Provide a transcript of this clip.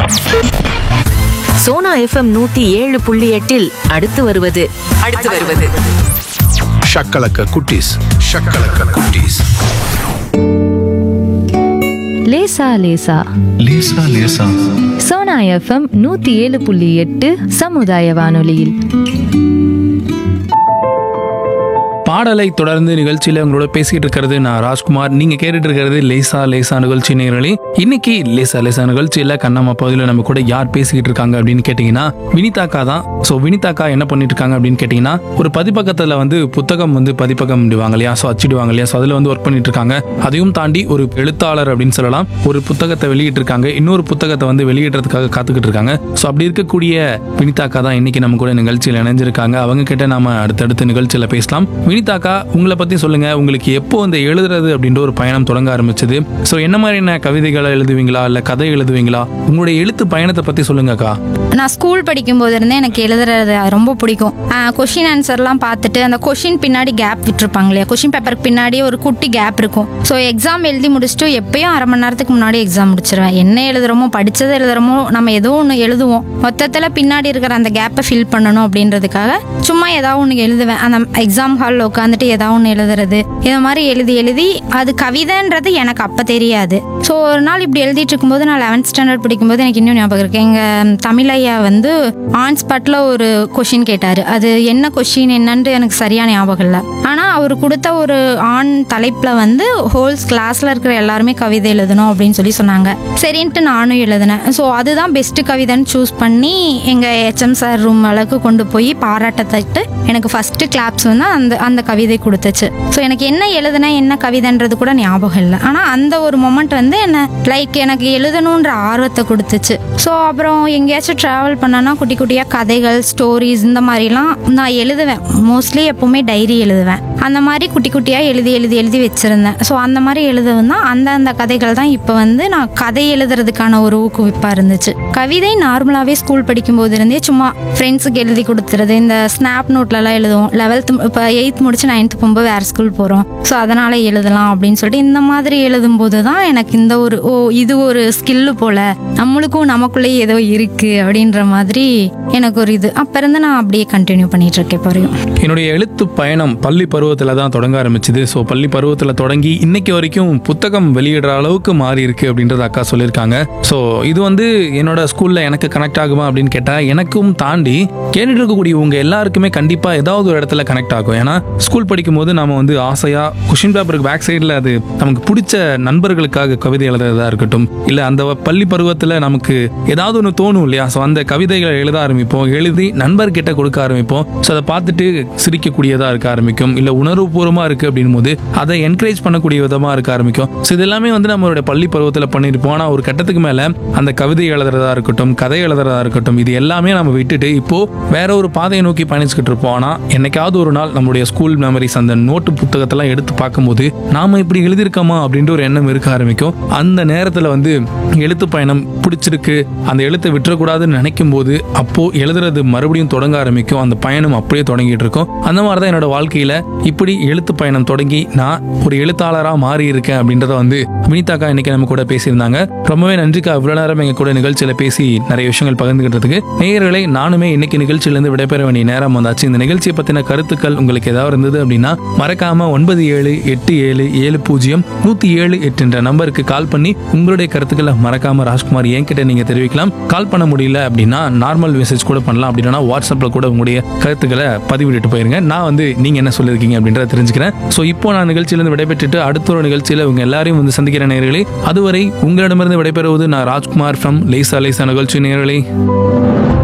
Sona FM நூத்தி ஏழு புள்ளி எட்டில் அடுத்து வருவது அடுத்து வருவது ஷக்கலக்க குட்டீஸ் ஷக்கலக்க குட்டீஸ் லேசா லேசா லேசா லேசா சோனா எஃப்எம் நூத்தி ஏழு புள்ளி எட்டு சமுதாய வானொலியில் பாடலை தொடர்ந்து நிகழ்ச்சியில உங்களோட பேசிட்டு இருக்கிறது நான் ராஜ்குமார் நீங்க கேட்டுட்டு இருக்கிறது லேசா லேசா நிகழ்ச்சி நேரலி இன்னைக்கு லேசா லேசா நிகழ்ச்சியில கண்ணம்மா பகுதியில் நம்ம கூட யார் பேசிக்கிட்டு இருக்காங்க அப்படின்னு கேட்டீங்கன்னா வினிதாக்கா தான் ஸோ வினிதாக்கா என்ன பண்ணிட்டு இருக்காங்க அப்படின்னு கேட்டீங்கன்னா ஒரு பதிப்பக்கத்துல வந்து புத்தகம் வந்து பதிப்பகம் முடிவாங்க இல்லையா ஸோ அச்சிடுவாங்க இல்லையா ஸோ அதுல வந்து ஒர்க் பண்ணிட்டு இருக்காங்க அதையும் தாண்டி ஒரு எழுத்தாளர் அப்படின்னு சொல்லலாம் ஒரு புத்தகத்தை வெளியிட்டு இருக்காங்க இன்னொரு புத்தகத்தை வந்து வெளியிடுறதுக்காக காத்துக்கிட்டு இருக்காங்க ஸோ அப்படி இருக்கக்கூடிய வினிதாக்கா தான் இன்னைக்கு நம்ம கூட நிகழ்ச்சியில் இணைஞ்சிருக்காங்க அவங்க கிட்ட நாம அடுத்தடுத்த நிகழ்ச்சியில பேசலாம் வினிதாக்கா உங்களை பத்தி சொல்லுங்க உங்களுக்கு எப்போ இந்த எழுதுறது அப்படின்ற ஒரு பயணம் தொடங்க ஆரம்பிச்சது ஸோ என்ன மாதிரியான கவிதைகளை எழுதுவீங்களா இல்ல கதை எழுதுவீங்களா உங்களுடைய எழுத்து பயணத்தை பத்தி சொல்லுங்கக்கா நான் ஸ்கூல் படிக்கும்போது இருந்தே எனக்கு எழுதுறது ரொம்ப பிடிக்கும் கொஷின் ஆன்சர்லாம் பார்த்துட்டு அந்த கொஷின் பின்னாடி கேப் விட்டுருப்பாங்க இல்லையா கொஷின் பேப்பருக்கு பின்னாடி ஒரு குட்டி கேப் இருக்கும் ஸோ எக்ஸாம் எழுதி முடிச்சுட்டு எப்பயும் அரை மணி நேரத்துக்கு முன்னாடி எக்ஸாம் முடிச்சிருவேன் என்ன எழுதுறோமோ படிச்சதை எழுதுறோமோ நம்ம ஏதோ ஒன்று எழுதுவோம் மொத்தத்தில் பின்னாடி இருக்கிற அந்த கேப்பை ஃபில் பண்ணணும் அப்படின்றதுக்காக சும்மா ஏதாவது ஒன்று எழுதுவேன் அந்த எக்ஸாம் ஹாலில் உட்காந்துட்டு ஏதாவது ஒன்று எழுதுறது இது மாதிரி எழுதி எழுதி அது கவிதைன்றது எனக்கு அப்போ தெரியாது ஸோ ஒரு நாள் இப்படி எழுதிட்டு இருக்கும்போது நான் லெவன்த் ஸ்டாண்டர்ட் படிக்கும்போது எனக்கு இன்னும் ஞாபகம் இருக்கு எங்கள் தமிழையா வந்து ஆன் ஸ்பாட்டில் ஒரு கொஷின் கேட்டார் அது என்ன கொஷின் என்னன்ட்டு எனக்கு சரியான ஞாபகம் இல்லை ஆனால் அவர் கொடுத்த ஒரு ஆண் தலைப்பில் வந்து ஹோல்ஸ் கிளாஸில் இருக்கிற எல்லாருமே கவிதை எழுதணும் அப்படின்னு சொல்லி சொன்னாங்க சரின்ட்டு நானும் எழுதினேன் ஸோ அதுதான் பெஸ்ட் கவிதைன்னு சூஸ் பண்ணி எங்கள் ஹெச்எம் சார் ரூம் அளவுக்கு கொண்டு போய் பாராட்டத்தட்டு எனக்கு ஃபஸ்ட்டு கிளாப்ஸ் வந்து அந்த அந்த கவிதை கொடுத்துச்சு ஸோ எனக்கு என்ன எழுதுனேன் என்ன கவிதைன்றது கூட ஞாபகம் இல்லை ஆனால் அந்த ஒரு மொமெண்ட் வந்து என்ன லைக் எனக்கு எழுதணுன்ற ஆர்வத்தை கொடுத்துச்சு ஸோ அப்புறம் எங்கேயாச்சும் ட்ராவல் பண்ணனா குட்டி குட்டியாக கதைகள் ஸ்டோரிஸ் இந்த மாதிரிலாம் நான் எழுதுவேன் மோஸ்ட்லி எப்போவுமே டைரி எழுதுவேன் அந்த மாதிரி குட்டி குட்டியாக எழுதி எழுதி எழுதி வச்சுருந்தேன் ஸோ அந்த மாதிரி எழுதுவும் தான் அந்த அந்த கதைகள் தான் இப்போ வந்து நான் கதை எழுதுறதுக்கான ஒரு ஊக்குவிப்பாக இருந்துச்சு கவிதை நார்மலாகவே ஸ்கூல் படிக்கும்போது இருந்தே சும்மா ஃப்ரெண்ட்ஸுக்கு எழுதி கொடுத்துறது இந்த ஸ்னாப் நோட்லலாம் எழுதுவோம் லெவல்த் இப்போ எயித் முடிச்சு நைன்த் போகும்போது வேறு ஸ்கூல் போகிறோம் ஸோ அதனால் எழுதலாம் அப்படின்னு சொல்லிட்டு இந்த மாதிரி எழுதும்போது தான் எனக்கு இந்த ஒரு ஓ இது ஒரு ஸ்கில்லு போல நம்மளுக்கும் நமக்குள்ளேயே ஏதோ இருக்கு அப்படின்ற மாதிரி எனக்கு ஒரு இது அப்போ இருந்து நான் அப்படியே கண்டினியூ பண்ணிட்டு இருக்கேன் இப்போ வரையும் என்னுடைய எழுத்து பயணம் பள்ளி பருவத்தில் தான் தொடங்க ஆரம்பிச்சது ஸோ பள்ளி பருவத்தில் தொடங்கி இன்னைக்கு வரைக்கும் புத்தகம் வெளியிடுற அளவுக்கு மாறி இருக்கு அப்படின்றது அக்கா சொல்லியிருக்காங்க ஸோ இது வந்து என்னோட ஸ்கூலில் எனக்கு கனெக்ட் ஆகுமா அப்படின்னு கேட்டால் எனக்கும் தாண்டி கேட்டுட்டு இருக்கக்கூடிய உங்க எல்லாருக்குமே கண்டிப்பாக ஏதாவது ஒரு இடத்துல கனெக்ட் ஆகும் ஏன்னா ஸ்கூல் படிக்கும்போது நாம வந்து ஆசையாக கொஷின் பேப்பருக்கு பேக் சைடில் அது நமக்கு பிடிச்ச நண்பர்களுக்காக கவிதை எழுதுறதா இருக்கட்டும் இல்லை அந்த பள்ளி பருவத்தில் நமக்கு ஏதாவது ஒன்று தோணும் இல்லையா ஸோ அந்த கவிதைகளை எழுத ஆரம்பிப்போம் எழுதி நண்பர்கிட்ட கொடுக்க ஆரம்பிப்போம் ஸோ அதை பார்த்துட்டு சிரிக்கக்கூடியதாக இருக்க ஆரம்பிக்கும் இல்லை உணர்வுபூர்வமாக இருக்குது அப்படின் போது அதை என்கரேஜ் பண்ணக்கூடிய விதமாக இருக்க ஆரம்பிக்கும் ஸோ இது எல்லாமே வந்து நம்மளுடைய பள்ளி பருவத்தில் பண்ணியிருப்போம் ஆனால் ஒரு கட்டத்துக்கு மேலே அந்த கவிதை எழுதுறதா இருக்கட்டும் கதை எழுதுறதா இருக்கட்டும் இது எல்லாமே நம்ம விட்டுட்டு இப்போ வேற ஒரு பாதையை நோக்கி பயணிச்சுக்கிட்டு இருப்போம் ஆனால் என்னைக்காவது ஒரு நாள் நம்மளுடைய ஸ்கூல் மெமரிஸ் அந்த நோட்டு புத்தகத்தெல்லாம் எடுத்து பார்க்கும்போது நாம இப்படி எழுதியிருக்கோமா அப்படின்ற ஒரு எண்ணம் இருக்க ஆரம்பிக்கும் அந்த நேரத்தில் வந்து எழுத்து பயணம் பிடிச்சிருக்கு அந்த எழுத்தை விட்டுறக்கூடாதுன்னு நினைக்கும் போது அப்போ எழுதுறது மறுபடியும் தொடங்க ஆரம்பிக்கும் அந்த பயணம் அப்படியே தொடங்கிட்டு இருக்கும் அந்த மாதிரி தான் என்னோட வாழ்க்கையில இப்படி எழுத்து பயணம் தொடங்கி நான் ஒரு எழுத்தாளராக மாறி இருக்கேன் அப்படின்றத வந்து வினிதாக்கா இன்னைக்கு நம்ம கூட பேசியிருந்தாங்க ரொம்பவே நன்றிக்கா இவ்வளவு நேரம் எங்க கூட நிகழ்ச்சியில பேசி நிறைய விஷயங்கள் பகிர்ந்துகிட்டதுக்கு நேயர்களை நானுமே இன்னைக்கு நிகழ்ச்சியிலிருந்து விடைபெற வேண்டிய நேரம் வந்தாச்சு இந்த நிகழ்ச்சியை பத்தின கருத்துக்கள் உங்களுக்கு ஏதாவது இருந்தது அப்படின்னா மறக்காம ஒன்பது ஏழு எட்டு ஏழு ஏழு பூஜ்ஜியம் நூத்தி ஏழு எட்டு என்ற நம்பருக்கு கால் பண்ணி உங்களுடைய கருத்துக்களை மறக்காம ராஜ்குமார் என்கிட்ட நீங்க தெரிவிக்கலாம் கால் பண்ண முடியல அப்படின்னா நார்மல் மெசேஜ் கூட பண்ணலாம் அப்படின்னா வாட்ஸ்அப்ல கூட உங்களுடைய கருத்துக்களை பதிவிட்டு போயிருங்க நான் வந்து நீங்க என்ன சொல்லியிருக்கீங்க அப்படின்றத தெரிஞ்சுக்கிறேன் ஸோ இப்போ நான் நிகழ்ச்சியிலிருந்து விடைபெற்றுட்டு அடுத்த ஒரு நிகழ்ச்சியில உங்க எல்லாரையும் வந்து சந்திக்கிற நேயர்களே அதுவரை உங்களிடமிருந்து விடைபெறுவது நான் ராஜ்குமார் ஃப்ரம் லேசா லேசா நிகழ்ச்சி நேயர்களே